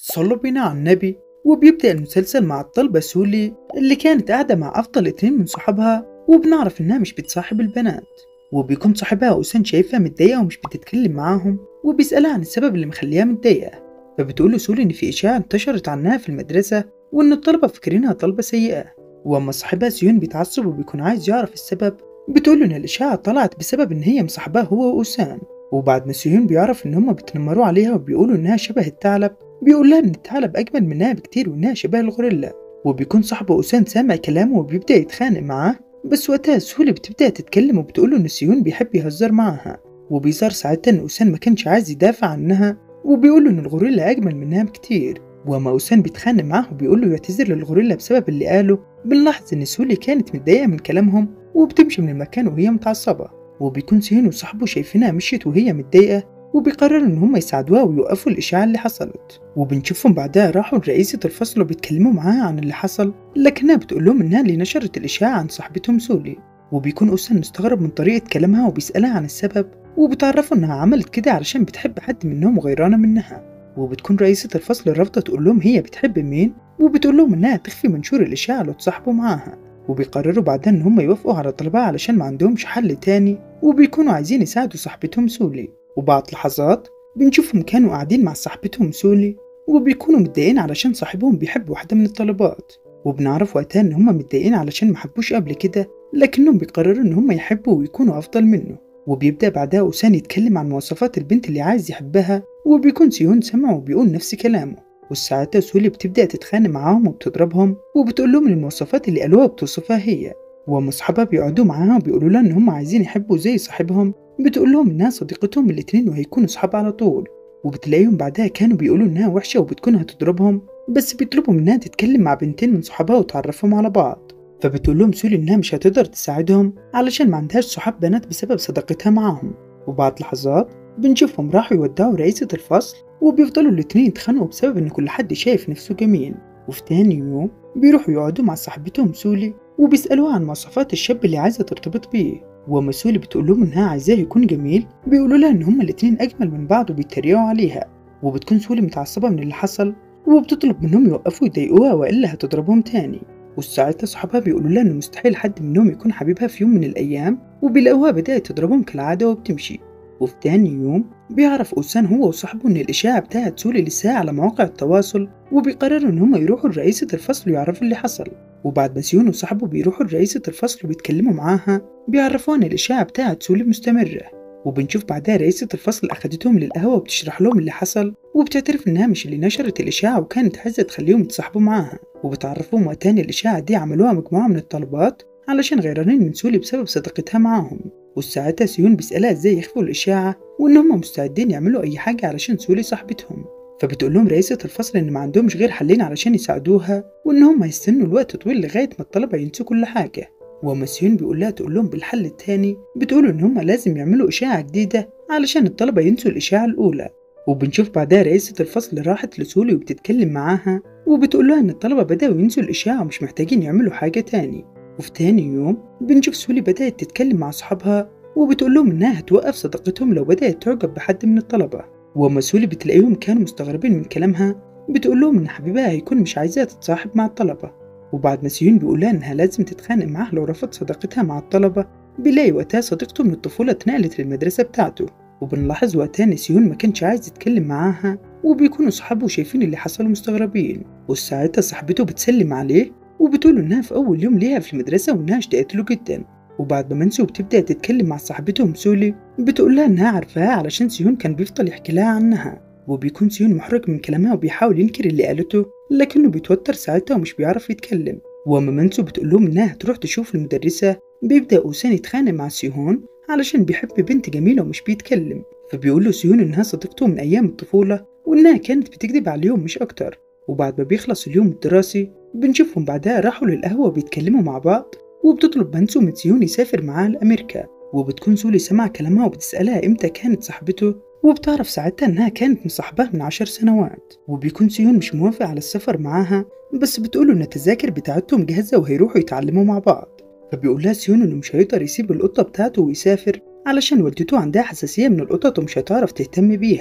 صلوا بينا على النبي وبيبدأ المسلسل مع الطلبة سولي اللي كانت قاعدة مع أفضل اتنين من صحابها وبنعرف إنها مش بتصاحب البنات وبيكون صاحبها أوسان شايفها متضايقة ومش بتتكلم معاهم وبيسألها عن السبب اللي مخليها متضايقة فبتقول له سولي إن في إشاعة انتشرت عنها في المدرسة وإن الطلبة فاكرينها طلبة سيئة وأما صاحبها سيون بيتعصب وبيكون عايز يعرف السبب بتقول له إن الإشاعة طلعت بسبب إن هي مصاحباه هو وأوسان وبعد ما سيون بيعرف إن هما بيتنمروا عليها وبيقولوا إنها شبه الثعلب بيقول لها إن الثعلب أجمل منها بكتير وإنها شبه الغوريلا وبيكون صاحبه أوسان سامع كلامه وبيبدأ يتخانق معاه بس وقتها سهولة بتبدأ تتكلم وبتقوله إن سيون بيحب يهزر معاها وبيظهر ساعتها إن أوسان ما كانش عايز يدافع عنها وبيقوله إن الغوريلا أجمل منها بكتير وأما أوسان بيتخانق معاه وبيقوله يعتذر للغوريلا بسبب اللي قاله بنلاحظ إن سهولة كانت متضايقة من كلامهم وبتمشي من المكان وهي متعصبة وبيكون سيون وصاحبه شايفينها مشيت وهي متضايقة وبيقرروا إن هما يساعدوها ويوقفوا الإشاعة اللي حصلت وبنشوفهم بعدها راحوا لرئيسة الفصل وبيتكلموا معاها عن اللي حصل لكنها بتقول لهم إنها اللي نشرت الإشاعة عن صاحبتهم سولي وبيكون أوسان مستغرب من طريقة كلامها وبيسألها عن السبب وبتعرفوا إنها عملت كده علشان بتحب حد منهم وغيرانة منها وبتكون رئيسة الفصل رافضة تقول لهم هي بتحب مين وبتقول لهم إنها تخفي منشور الإشاعة لو تصاحبوا معاها وبيقرروا بعدها إن هم يوافقوا على طلبها علشان ما عندهمش حل تاني وبيكونوا عايزين يساعدوا صاحبتهم سولي وبعد لحظات بنشوفهم كانوا قاعدين مع صاحبتهم سولي وبيكونوا متضايقين علشان صاحبهم بيحب واحدة من الطلبات وبنعرف وقتها إن هما متضايقين علشان محبوش قبل كده لكنهم بيقرروا إن هما يحبوا ويكونوا أفضل منه وبيبدأ بعدها أوسان يتكلم عن مواصفات البنت اللي عايز يحبها وبيكون سيون سمعه وبيقول نفس كلامه والساعتها سولي بتبدأ تتخانق معاهم وبتضربهم وبتقول لهم إن المواصفات اللي قالوها بتوصفها هي وأما أصحابها بيقعدوا معاها وبيقولوا لها إن هم عايزين يحبوا زي صاحبهم بتقول لهم إنها صديقتهم الاتنين وهيكونوا صحاب على طول وبتلاقيهم بعدها كانوا بيقولوا إنها وحشة وبتكون هتضربهم بس بيطلبوا منها تتكلم مع بنتين من صحابها وتعرفهم على بعض فبتقول لهم سولي إنها مش هتقدر تساعدهم علشان ما عندهاش صحاب بنات بسبب صداقتها معاهم وبعد لحظات بنشوفهم راحوا يودعوا رئيسة الفصل وبيفضلوا الاتنين يتخانقوا بسبب إن كل حد شايف نفسه جميل وفي تاني يوم بيروحوا يقعدوا مع صاحبتهم سولي وبيسألوها عن مواصفات الشاب اللي عايزة ترتبط بيه وأما سولي بتقول لهم إنها عايزاه يكون جميل بيقولوا لها إن هما الاتنين أجمل من بعض وبيتريقوا عليها وبتكون سولي متعصبة من اللي حصل وبتطلب منهم يوقفوا يضايقوها وإلا هتضربهم تاني وساعتها صحابها بيقولوا لها إن مستحيل حد منهم يكون حبيبها في يوم من الأيام وبيلاقوها بدأت تضربهم كالعادة وبتمشي وفي تاني يوم بيعرف أوسان هو وصاحبه إن الإشاعة بتاعت سولي لسه على مواقع التواصل وبيقرروا إن هما يروحوا لرئيسة الفصل ويعرفوا اللي حصل وبعد ما سيون وصاحبه بيروحوا لرئيسة الفصل وبيتكلموا معاها بيعرفوها إن الإشاعة بتاعت سولي مستمرة وبنشوف بعدها رئيسة الفصل أخدتهم للقهوة وبتشرح لهم اللي حصل وبتعترف إنها مش اللي نشرت الإشاعة وكانت عايزة تخليهم يتصاحبوا معاها وبتعرفهم وقتها إن الإشاعة دي عملوها مجموعة من الطلبات علشان غيرانين من سولي بسبب صداقتها معاهم وساعتها سيون بيسألها ازاي يخفوا الإشاعة وإن هم مستعدين يعملوا أي حاجة علشان سولي صاحبتهم فبتقول لهم رئيسة الفصل إن ما عندهمش غير حلين علشان يساعدوها وإن هم هيستنوا الوقت طويل لغاية ما الطلبة ينسوا كل حاجة وأما سيون بيقول لها تقول لهم بالحل التاني بتقولوا إن هم لازم يعملوا إشاعة جديدة علشان الطلبة ينسوا الإشاعة الأولى وبنشوف بعدها رئيسة الفصل راحت لسولي وبتتكلم معاها وبتقول لها إن الطلبة بدأوا ينسوا الإشاعة ومش محتاجين يعملوا حاجة تاني وفي تاني يوم بنشوف سولي بدأت تتكلم مع أصحابها وبتقول لهم إنها هتوقف صداقتهم لو بدأت تعجب بحد من الطلبة وأما سولي بتلاقيهم كانوا مستغربين من كلامها بتقول لهم إن حبيبها هيكون مش عايزاها تتصاحب مع الطلبة وبعد ما سيون بيقول لها إنها لازم تتخانق معاه لو رفض صداقتها مع الطلبة بيلاقي وقتها صديقته من الطفولة اتنقلت للمدرسة بتاعته وبنلاحظ وقتها إن سيون ما كانش عايز يتكلم معاها وبيكونوا صحابه شايفين اللي حصل مستغربين وساعتها صاحبته بتسلم عليه وبتقول إنها في أول يوم ليها في المدرسة وإنها اشتقت له جدا وبعد ما منسو بتبدأ تتكلم مع صاحبتهم سولي بتقول لها إنها عارفاها علشان سيون كان بيفضل يحكي لها عنها وبيكون سيون محرج من كلامها وبيحاول ينكر اللي قالته لكنه بيتوتر ساعتها ومش بيعرف يتكلم وأما منسو بتقول لهم إنها هتروح تشوف المدرسة بيبدأ أوسان يتخانق مع سيهون علشان بيحب بنت جميلة ومش بيتكلم فبيقول له سيون إنها صديقته من أيام الطفولة وإنها كانت بتكذب عليهم مش أكتر وبعد ما بيخلص اليوم الدراسي بنشوفهم بعدها راحوا للقهوة وبيتكلموا مع بعض وبتطلب منسو من سيون يسافر معاها لأمريكا وبتكون سولي سمع كلامها وبتسألها إمتى كانت صاحبته وبتعرف ساعتها إنها كانت مصاحباه من عشر سنوات وبيكون سيون مش موافق على السفر معاها بس بتقوله إن التذاكر بتاعتهم جاهزة وهيروحوا يتعلموا مع بعض فبيقول لها سيون إنه مش هيقدر يسيب القطة بتاعته ويسافر علشان والدته عندها حساسية من القطط ومش هتعرف تهتم بيها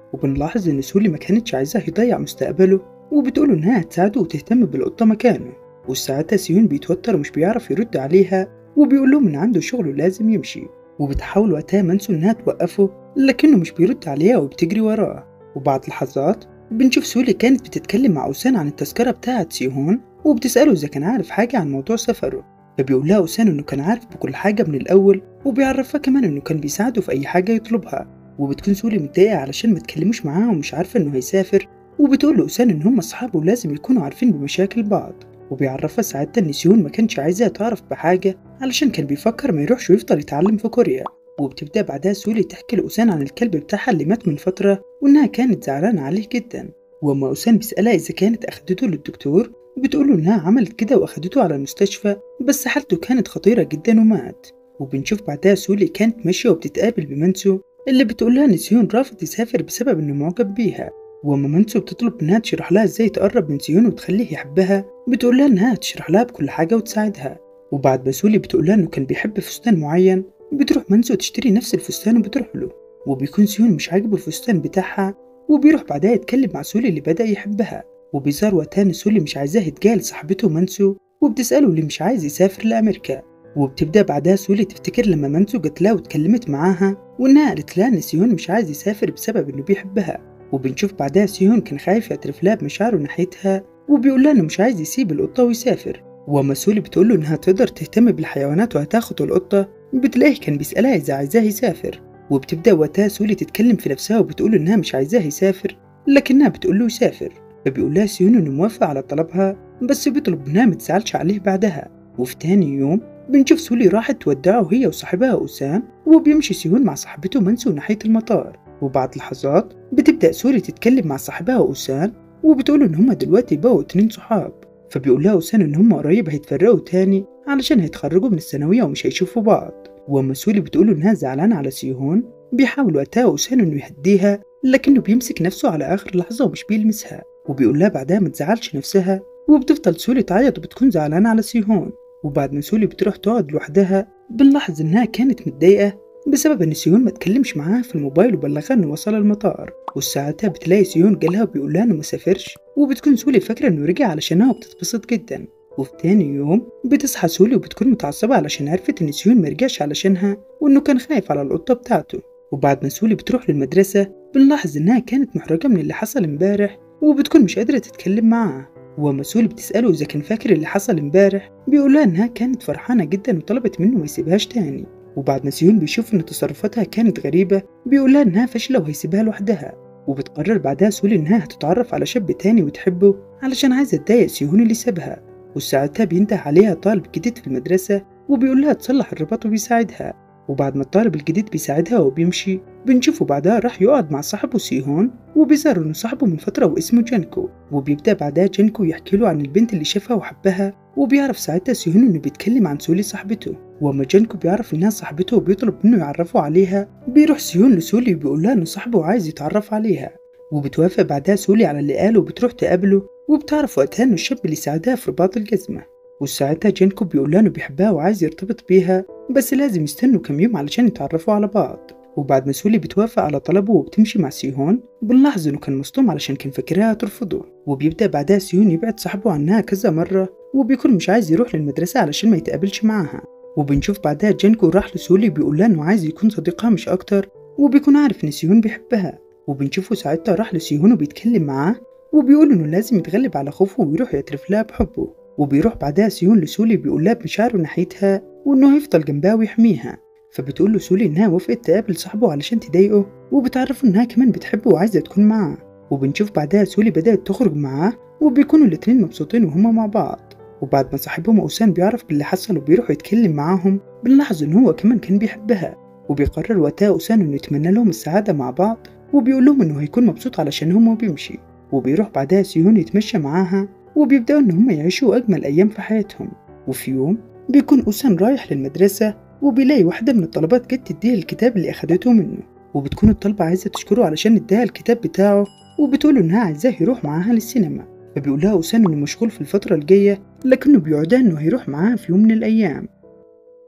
وبنلاحظ إن سولي ما كانتش عايزاه يضيع مستقبله وبتقوله إنها هتساعده وتهتم بالقطة مكانه وساعتها سيون بيتوتر ومش بيعرف يرد عليها وبيقول لهم إن عنده شغل ولازم يمشي وبتحاول وقتها منسو إنها توقفه لكنه مش بيرد عليها وبتجري وراه وبعد لحظات بنشوف سولي كانت بتتكلم مع أوسان عن التذكرة بتاعة سيهون وبتسأله إذا كان عارف حاجة عن موضوع سفره فبيقول لها أوسان إنه كان عارف بكل حاجة من الأول وبيعرفها كمان إنه كان بيساعده في أي حاجة يطلبها وبتكون سولي متضايقة علشان ما تكلموش معاه ومش عارفة إنه هيسافر وبتقول لأوسان إن هم أصحاب ولازم يكونوا عارفين بمشاكل بعض وبيعرفها ساعتها إن سيون ما كانش عايزها تعرف بحاجة علشان كان بيفكر ما يروحش ويفضل يتعلم في كوريا وبتبدأ بعدها سولي تحكي لأوسان عن الكلب بتاعها اللي مات من فترة وإنها كانت زعلانة عليه جدا وأما أوسان بيسألها إذا كانت أخدته للدكتور بتقوله إنها عملت كده وأخدته على المستشفى بس حالته كانت خطيرة جدا ومات وبنشوف بعدها سولي كانت ماشية وبتتقابل بمنسو اللي بتقولها إن سيون رافض يسافر بسبب إنه معجب بيها وأما منسو بتطلب إنها تشرح لها إزاي تقرب من سيون وتخليه يحبها بتقول لها إنها تشرح لها بكل حاجة وتساعدها وبعد ما سولي بتقول لها إنه كان بيحب فستان معين بتروح منسو تشتري نفس الفستان وبتروح له وبيكون سيون مش عاجبه الفستان بتاعها وبيروح بعدها يتكلم مع سولي اللي بدأ يحبها وبيظهر وقتها إن سولي مش عايزاه يتجاهل صاحبته منسو وبتسأله ليه مش عايز يسافر لأمريكا وبتبدأ بعدها سولي تفتكر لما منسو جت لها واتكلمت معاها وإنها قالت لها إن سيون مش عايز يسافر بسبب إنه بيحبها وبنشوف بعدها سيون كان خايف يعترف لها بمشاعره ناحيتها وبيقول لها إنه مش عايز يسيب القطة ويسافر وأما سولي بتقول له إنها تقدر تهتم بالحيوانات وهتاخد القطة بتلاقيه كان بيسألها إذا عايزاه يسافر وبتبدأ وقتها سولي تتكلم في نفسها وبتقول إنها مش عايزاه يسافر لكنها بتقول له يسافر فبيقول لها سيون إنه موافق على طلبها بس بيطلب إنها متزعلش عليه بعدها وفي تاني يوم بنشوف سولي راحت تودعه هي وصاحبها أوسام وبيمشي سيون مع صاحبته منسو ناحية المطار وبعد لحظات بتبدأ سولي تتكلم مع صاحبها أوسان وبتقول إن هما دلوقتي بقوا اتنين صحاب فبيقول لها أوسان إن هما قريب هيتفرقوا تاني علشان هيتخرجوا من الثانوية ومش هيشوفوا بعض وأما سولي بتقول إنها زعلانة على سيهون بيحاول وقتها أوسان إنه يهديها لكنه بيمسك نفسه على آخر لحظة ومش بيلمسها وبيقول لها بعدها ما تزعلش نفسها وبتفضل سولي تعيط وبتكون زعلانة على سيهون وبعد ما سولي بتروح تقعد لوحدها بنلاحظ إنها كانت متضايقة بسبب إن سيون ما تكلمش معاها في الموبايل وبلغها إنه وصل المطار وساعتها بتلاقي سيون جالها وبيقول لها إنه مسافرش وبتكون سولي فاكرة إنه رجع علشانها وبتتبسط جدا وفي تاني يوم بتصحى سولي وبتكون متعصبة علشان عرفت إن سيون مرجعش علشانها وإنه كان خايف على القطة بتاعته وبعد ما سولي بتروح للمدرسة بنلاحظ إنها كانت محرجة من اللي حصل امبارح وبتكون مش قادرة تتكلم معاه وأما سولي بتسأله إذا كان فاكر اللي حصل امبارح بيقولها إنها كانت فرحانة جدا وطلبت منه ما يسيبهاش تاني وبعد ما سيون بيشوف إن تصرفاتها كانت غريبة بيقولها إنها فاشلة وهيسيبها لوحدها وبتقرر بعدها سولي إنها هتتعرف على شاب تاني وتحبه علشان عايزة تضايق سيون اللي سابها وساعتها بينده عليها طالب جديد في المدرسة وبيقول لها تصلح الرباط وبيساعدها وبعد ما الطالب الجديد بيساعدها وبيمشي بنشوفه بعدها راح يقعد مع صاحبه سيهون وبيظهر انه صاحبه من فترة واسمه جانكو وبيبدأ بعدها جانكو يحكي له عن البنت اللي شافها وحبها وبيعرف ساعتها سيهون انه بيتكلم عن سولي صاحبته واما جانكو بيعرف انها صاحبته وبيطلب منه يعرفه عليها بيروح سيهون لسولي وبيقول لها انه صاحبه عايز يتعرف عليها وبتوافق بعدها سولي على اللي قاله وبتروح تقابله وبتعرف وقتها انه الشاب اللي ساعدها في رباط الجزمة وساعتها جينكو بيقول لها انه بيحبها وعايز يرتبط بيها بس لازم يستنوا كام يوم علشان يتعرفوا على بعض وبعد ما سولي بتوافق على طلبه وبتمشي مع سيهون بنلاحظ انه كان مصدوم علشان كان فاكرها ترفضه وبيبدأ بعدها سيهون يبعد صاحبه عنها كذا مرة وبيكون مش عايز يروح للمدرسة علشان ما يتقابلش معاها وبنشوف بعدها جينكو راح لسولي بيقول لها انه عايز يكون صديقها مش اكتر وبيكون عارف ان سيهون بيحبها وبنشوفه ساعتها راح لسيهون وبيتكلم معاه وبيقول انه لازم يتغلب على خوفه ويروح يعترف لها بحبه وبيروح بعدها سيون لسولي بيقول لها بمشاعره ناحيتها وانه هيفضل جنبها ويحميها فبتقول له سولي انها وافقت تقابل صاحبه علشان تضايقه وبتعرفه انها كمان بتحبه وعايزه تكون معاه وبنشوف بعدها سولي بدأت تخرج معاه وبيكونوا الاتنين مبسوطين وهما مع بعض وبعد ما صاحبهم أوسان بيعرف باللي حصل وبيروح يتكلم معاهم بنلاحظ إن هو كمان كان بيحبها وبيقرر وقتها أوسان إنه يتمنى لهم السعادة مع بعض وبيقول لهم إنه هيكون مبسوط علشانهم وبيمشي وبيروح بعدها سيون يتمشى معاها وبيبدأوا إن هما يعيشوا أجمل أيام في حياتهم وفي يوم بيكون أوسان رايح للمدرسة وبيلاقي واحدة من الطلبات جت تديها الكتاب اللي أخدته منه وبتكون الطالبة عايزة تشكره علشان اداها الكتاب بتاعه وبتقول إنها عايزاه يروح معاها للسينما فبيقول لها أوسان إنه مشغول في الفترة الجاية لكنه بيوعدها إنه هيروح معاها في يوم من الأيام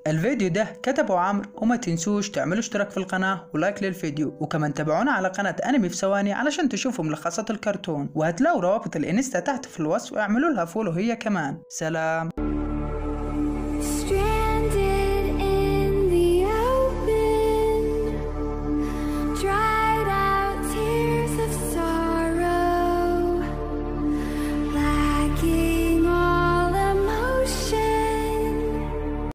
الفيديو ده كتبه عمرو وما تنسوش تعملوا اشتراك في القناة ولايك للفيديو وكمان تابعونا على قناة انمي في ثواني علشان تشوفوا ملخصات الكرتون وهتلاقوا روابط الانستا تحت في الوصف واعملوا لها فولو هي كمان سلام